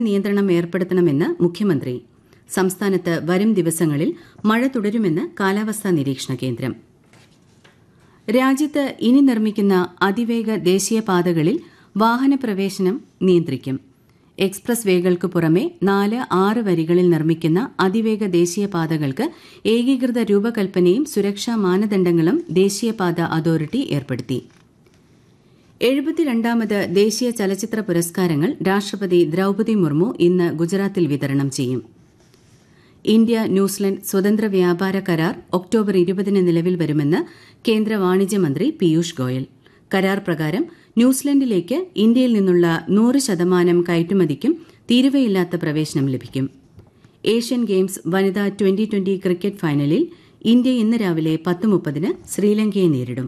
നിയന്ത്രണം ഏർപ്പെടുത്തണമെന്ന് മുഖ്യമന്ത്രി സംസ്ഥാനത്ത് വരും ദിവസങ്ങളിൽ മഴ തുടരുമെന്ന് കാലാവസ്ഥാ നിരീക്ഷണ കേന്ദ്രം രാജ്യത്ത് ഇനി നിർമ്മിക്കുന്ന അതിവേഗ ദേശീയപാതകളിൽ വാഹനപ്രവേശനം നിയന്ത്രിക്കും എക്സ്പ്രസ് വേകൾക്ക് പുറമെ നാല് ആറ് വരികളിൽ നിർമ്മിക്കുന്ന അതിവേഗ ദേശീയപാതകൾക്ക് ഏകീകൃത രൂപകൽപ്പനയും സുരക്ഷാ മാനദണ്ഡങ്ങളും ദേശീയപാത അതോറിറ്റി ഏർപ്പെടുത്തി എഴുപത്തിരണ്ടാമത് ദേശീയ ചലച്ചിത്ര പുരസ്കാരങ്ങൾ രാഷ്ട്രപതി ദ്രൌപതി മുർമു ഇന്ന് ഗുജറാത്തിൽ വിതരണം ചെയ്യും ഇന്ത്യ ന്യൂസിലൻഡ് സ്വതന്ത്ര വ്യാപാര കരാർ ഒക്ടോബർ ഇരുപതിന് നിലവിൽ വരുമെന്ന് കേന്ദ്ര വാണിജ്യമന്ത്രി പീയൂഷ് ഗോയൽ കരാർ പ്രകാരം ന്യൂസിലൻഡിലേക്ക് ഇന്ത്യയിൽ നിന്നുള്ള നൂറ് ശതമാനം കയറ്റുമതിക്കും തീരുവയില്ലാത്ത പ്രവേശനം ലഭിക്കും ഏഷ്യൻ ഗെയിംസ് വനിതാ ട്വന്റി ട്വന്റി ക്രിക്കറ്റ് ഫൈനലിൽ ഇന്ത്യ ഇന്ന് രാവിലെ പത്ത് മുപ്പതിന് ശ്രീലങ്കയെ നേരിടും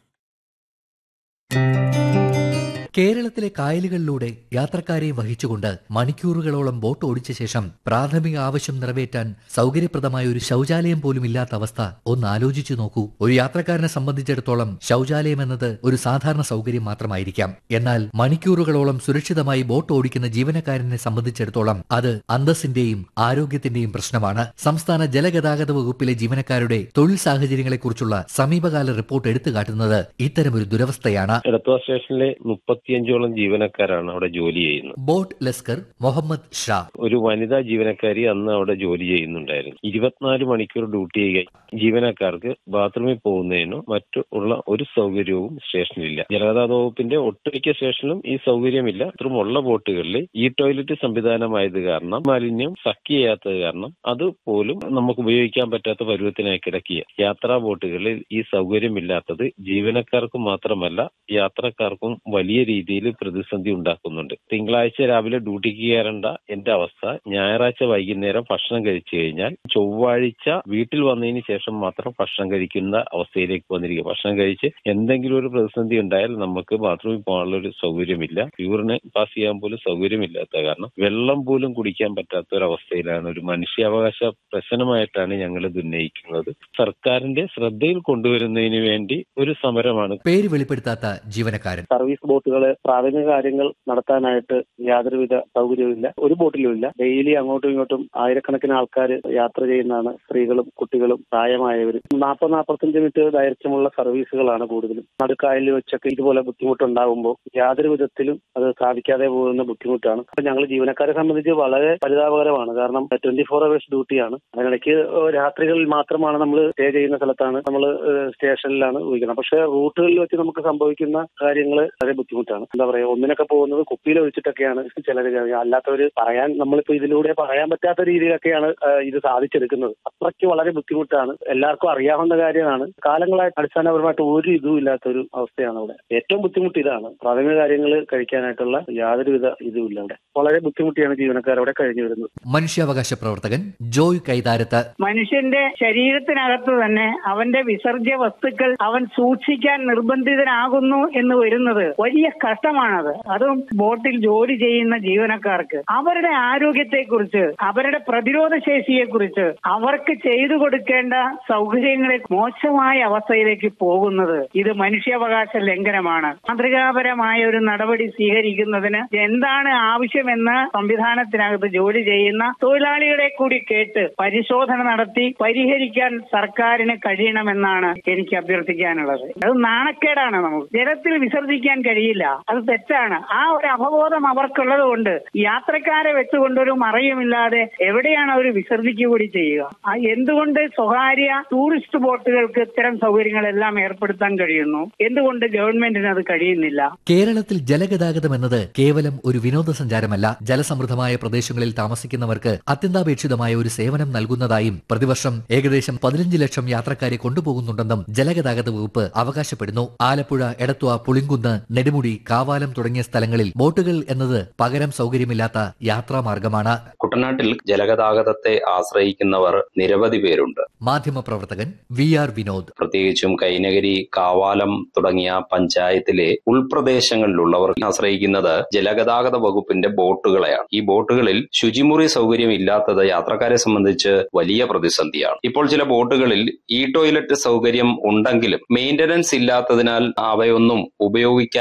കേരളത്തിലെ കായലുകളിലൂടെ യാത്രക്കാരെ വഹിച്ചുകൊണ്ട് മണിക്കൂറുകളോളം ബോട്ട് ഓടിച്ച ശേഷം പ്രാഥമിക ആവശ്യം നിറവേറ്റാൻ സൗകര്യപ്രദമായ ഒരു ശൗചാലയം പോലും ഇല്ലാത്ത അവസ്ഥ ഒന്ന് ആലോചിച്ചു നോക്കൂ ഒരു യാത്രക്കാരനെ സംബന്ധിച്ചിടത്തോളം ശൗചാലയം എന്നത് ഒരു സാധാരണ സൗകര്യം മാത്രമായിരിക്കാം എന്നാൽ മണിക്കൂറുകളോളം സുരക്ഷിതമായി ബോട്ട് ഓടിക്കുന്ന ജീവനക്കാരനെ സംബന്ധിച്ചിടത്തോളം അത് അന്തസ്സിന്റെയും ആരോഗ്യത്തിന്റെയും പ്രശ്നമാണ് സംസ്ഥാന ജലഗതാഗത വകുപ്പിലെ ജീവനക്കാരുടെ തൊഴിൽ സാഹചര്യങ്ങളെക്കുറിച്ചുള്ള സമീപകാല റിപ്പോർട്ട് എടുത്തു കാട്ടുന്നത് ഇത്തരമൊരു ദുരവസ്ഥയാണ് എടത്വ സ്റ്റേഷനിലെ മുപ്പത്തിയഞ്ചോളം ജീവനക്കാരാണ് അവിടെ ജോലി ചെയ്യുന്നത് ബോട്ട് ലസ്കർ മുഹമ്മദ് ഷാ ഒരു വനിതാ ജീവനക്കാരി അന്ന് അവിടെ ജോലി ചെയ്യുന്നുണ്ടായിരുന്നു ഇരുപത്തിനാല് മണിക്കൂർ ഡ്യൂട്ടി ചെയ്യ ജീവനക്കാർക്ക് ബാത്റൂമിൽ പോകുന്നതിനോ മറ്റു ഉള്ള ഒരു സൗകര്യവും സ്റ്റേഷനിലില്ല ജലഗതാഗത വകുപ്പിന്റെ ഒട്ടുമിക്ക സ്റ്റേഷനിലും ഈ സൗകര്യമില്ല ഇത്രയുമുള്ള ബോട്ടുകളിൽ ഈ ടോയ്ലറ്റ് സംവിധാനമായത് കാരണം മാലിന്യം സക്ക് ചെയ്യാത്തത് കാരണം അത് പോലും നമുക്ക് ഉപയോഗിക്കാൻ പറ്റാത്ത പരുവത്തിനായി കിടക്കിയ യാത്രാ ബോട്ടുകളിൽ ഈ സൗകര്യമില്ലാത്തത് ജീവനക്കാർക്ക് മാത്രമല്ല യാത്രക്കാർക്കും വലിയ രീതിയിൽ പ്രതിസന്ധി ഉണ്ടാക്കുന്നുണ്ട് തിങ്കളാഴ്ച രാവിലെ ഡ്യൂട്ടിക്ക് കയറേണ്ട എന്റെ അവസ്ഥ ഞായറാഴ്ച വൈകുന്നേരം ഭക്ഷണം കഴിച്ചു കഴിഞ്ഞാൽ ചൊവ്വാഴ്ച വീട്ടിൽ വന്നതിന് ശേഷം മാത്രം ഭക്ഷണം കഴിക്കുന്ന അവസ്ഥയിലേക്ക് വന്നിരിക്കുക ഭക്ഷണം കഴിച്ച് എന്തെങ്കിലും ഒരു പ്രതിസന്ധി ഉണ്ടായാൽ നമുക്ക് ബാത്റൂമിൽ പോകാനുള്ള ഒരു സൗകര്യമില്ല യൂറിന് പാസ് ചെയ്യാൻ പോലും സൗകര്യമില്ലാത്ത കാരണം വെള്ളം പോലും കുടിക്കാൻ പറ്റാത്ത ഒരു അവസ്ഥയിലാണ് ഒരു മനുഷ്യാവകാശ പ്രശ്നമായിട്ടാണ് ഞങ്ങൾ ഇത് ഉന്നയിക്കുന്നത് സർക്കാരിന്റെ ശ്രദ്ധയിൽ കൊണ്ടുവരുന്നതിന് വേണ്ടി ഒരു സമരമാണ് പേര് വെളിപ്പെടുത്താത്ത ജീവനക്കാരൻ സർവീസ് ബോട്ടുകള് പ്രാഥമിക കാര്യങ്ങൾ നടത്താനായിട്ട് യാതൊരുവിധ സൗകര്യവുമില്ല ഒരു ബോട്ടിലും ഇല്ല ഡെയിലി അങ്ങോട്ടും ഇങ്ങോട്ടും ആയിരക്കണക്കിന് ആൾക്കാർ യാത്ര ചെയ്യുന്നതാണ് സ്ത്രീകളും കുട്ടികളും പ്രായമായവരും നാൽപ്പത് നാൽപ്പത്തഞ്ച് മിനിറ്റ് ദൈർഘ്യമുള്ള സർവീസുകളാണ് കൂടുതലും നടുക്കായലിൽ വെച്ചൊക്കെ ഇതുപോലെ ബുദ്ധിമുട്ടുണ്ടാകുമ്പോൾ യാതൊരു വിധത്തിലും അത് സാധിക്കാതെ പോകുന്ന ബുദ്ധിമുട്ടാണ് അപ്പൊ ഞങ്ങൾ ജീവനക്കാരെ സംബന്ധിച്ച് വളരെ പരിതാപകരമാണ് കാരണം ട്വന്റി ഫോർ അവേഴ്സ് ഡ്യൂട്ടിയാണ് അതിനിടയ്ക്ക് രാത്രികളിൽ മാത്രമാണ് നമ്മൾ സ്റ്റേ ചെയ്യുന്ന സ്ഥലത്താണ് നമ്മൾ സ്റ്റേഷനിലാണ് ഉപയോഗിക്കുന്നത് പക്ഷേ റൂട്ടുകളിൽ വെച്ച് നമുക്ക് സംഭവിക്കുന്ന കാര്യങ്ങൾ വളരെ ബുദ്ധിമുട്ടാണ് എന്താ പറയാ ഒന്നിനൊക്കെ പോകുന്നത് കുപ്പിയിൽ ഒഴിച്ചിട്ടൊക്കെയാണ് ചിലർ അല്ലാത്തവര് പറയാൻ നമ്മളിപ്പോ ഇതിലൂടെ പറയാൻ പറ്റാത്ത രീതിയിലൊക്കെയാണ് ആ, ഇത് സാധിച്ചെടുക്കുന്നത് അത്രയ്ക്ക് വളരെ ബുദ്ധിമുട്ടാണ് എല്ലാവർക്കും അറിയാവുന്ന കാര്യമാണ് കാലങ്ങളായിട്ട് അടിസ്ഥാനപരമായിട്ട് ഒരു ഇതും ഇല്ലാത്ത ഒരു അവസ്ഥയാണ് അവിടെ ഏറ്റവും ബുദ്ധിമുട്ട് ഇതാണ് പ്രാഥമിക കാര്യങ്ങൾ കഴിക്കാനായിട്ടുള്ള യാതൊരുവിധ ഇതും ഇല്ല അവിടെ വളരെ ബുദ്ധിമുട്ടിയാണ് ജീവനക്കാർ അവിടെ കഴിഞ്ഞു വരുന്നത് മനുഷ്യാവകാശ പ്രവർത്തകൻ ജോയ് കൈതാരത്ത് മനുഷ്യന്റെ ശരീരത്തിനകത്ത് തന്നെ അവന്റെ വിസർജ്യ വസ്തുക്കൾ അവൻ സൂക്ഷിക്കാൻ നിർബന്ധിതനാകുന്നു എന്ന് വരുന്നത് വലിയ കഷ്ടമാണത് അതും ബോട്ടിൽ ജോലി ചെയ്യുന്ന ജീവനക്കാർക്ക് അവരുടെ ആരോഗ്യത്തെക്കുറിച്ച് അവരുടെ പ്രതിരോധ ശേഷിയെക്കുറിച്ച് അവർക്ക് ചെയ്തു കൊടുക്കേണ്ട സൗകര്യങ്ങളെ മോശമായ അവസ്ഥയിലേക്ക് പോകുന്നത് ഇത് മനുഷ്യാവകാശ ലംഘനമാണ് മാതൃകാപരമായ ഒരു നടപടി സ്വീകരിക്കുന്നതിന് എന്താണ് ആവശ്യമെന്ന് സംവിധാനത്തിനകത്ത് ജോലി ചെയ്യുന്ന തൊഴിലാളികളെ കൂടി കേട്ട് പരിശോധന നടത്തി പരിഹരിക്കാൻ സർക്കാരിന് കഴിയണമെന്നാണ് എനിക്ക് അഭ്യർത്ഥിക്കാനുള്ളത് അത് നാണക്കേടാണ് നമുക്ക് ജലത്തിൽ വിസർജിക്കാൻ കഴിയില്ല അത് തെറ്റാണ് ആ ഒരു അവബോധം അവർക്കുള്ളത് കൊണ്ട് യാത്രക്കാരെ വെച്ചുകൊണ്ടൊരു മറയുമില്ലാതെ എവിടെയാണ് അവർ വിസർജിക്കുക കൂടി ചെയ്യുക ആ എന്തുകൊണ്ട് സ്വകാര്യ ടൂറിസ്റ്റ് ബോട്ടുകൾക്ക് ഇത്തരം സൗകര്യങ്ങളെല്ലാം ഏർപ്പെടുത്താൻ കഴിയുന്നു എന്തുകൊണ്ട് ഗവൺമെന്റിന് അത് കഴിയുന്നില്ല കേരളത്തിൽ ജലഗതാഗതം എന്നത് കേവലം ഒരു വിനോദസഞ്ചാരമല്ല ജലസമൃദ്ധമായ പ്രദേശങ്ങളിൽ താമസിക്കുന്നവർക്ക് അത്യന്താപേക്ഷിതമായ ഒരു സേവനം നൽകുന്നതായും പ്രതിവർഷം ഏകദേശം പതിനഞ്ച് ലക്ഷം യാത്രക്കാരെ കൊണ്ടുപോകുന്നുണ്ടെന്നും ജലഗതാഗത വകുപ്പ് അവകാശപ്പെടുന്നു ആലപ്പുഴ എടത്വ പുളിങ്കുന്ന് നെടുമുടി കാവാലം തുടങ്ങിയ സ്ഥലങ്ങളിൽ ബോട്ടുകൾ എന്നത് പകരം സൗകര്യമില്ലാത്ത യാത്രാമാർഗമാണ് കുട്ടനാട്ടിൽ ജലഗതാഗതത്തെ ആശ്രയിക്കുന്നവർ നിരവധി പേരുണ്ട് മാധ്യമപ്രവർത്തകൻ വി ആർ വിനോദ് പ്രത്യേകിച്ചും കൈനഗരി കാവാലം തുടങ്ങിയ പഞ്ചായത്തിലെ ഉൾപ്രദേശങ്ങളിലുള്ളവർ ആശ്രയിക്കുന്നത് ജലഗതാഗത വകുപ്പിന്റെ ബോട്ടുകളെയാണ് ഈ ബോട്ടുകളിൽ ശുചിമുറി സൗകര്യം ഇല്ലാത്തത് യാത്രക്കാരെ സംബന്ധിച്ച് വലിയ പ്രതിസന്ധിയാണ് ഇപ്പോൾ ചില ബോട്ടുകളിൽ ഈ ടോയ്ലറ്റ് സൗകര്യം ഉണ്ടെങ്കിലും മെയിന്റനൻസ് ഇല്ലാത്തതിനാൽ അവയൊന്നും ഉപയോഗിക്കാനാവാത്ത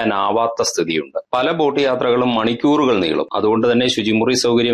ആവാത്ത സ്ഥിതിയുണ്ട് പല ബോട്ട് യാത്രകളും മണിക്കൂറുകൾ നീളും അതുകൊണ്ട് തന്നെ ശുചിമുറി സൗകര്യം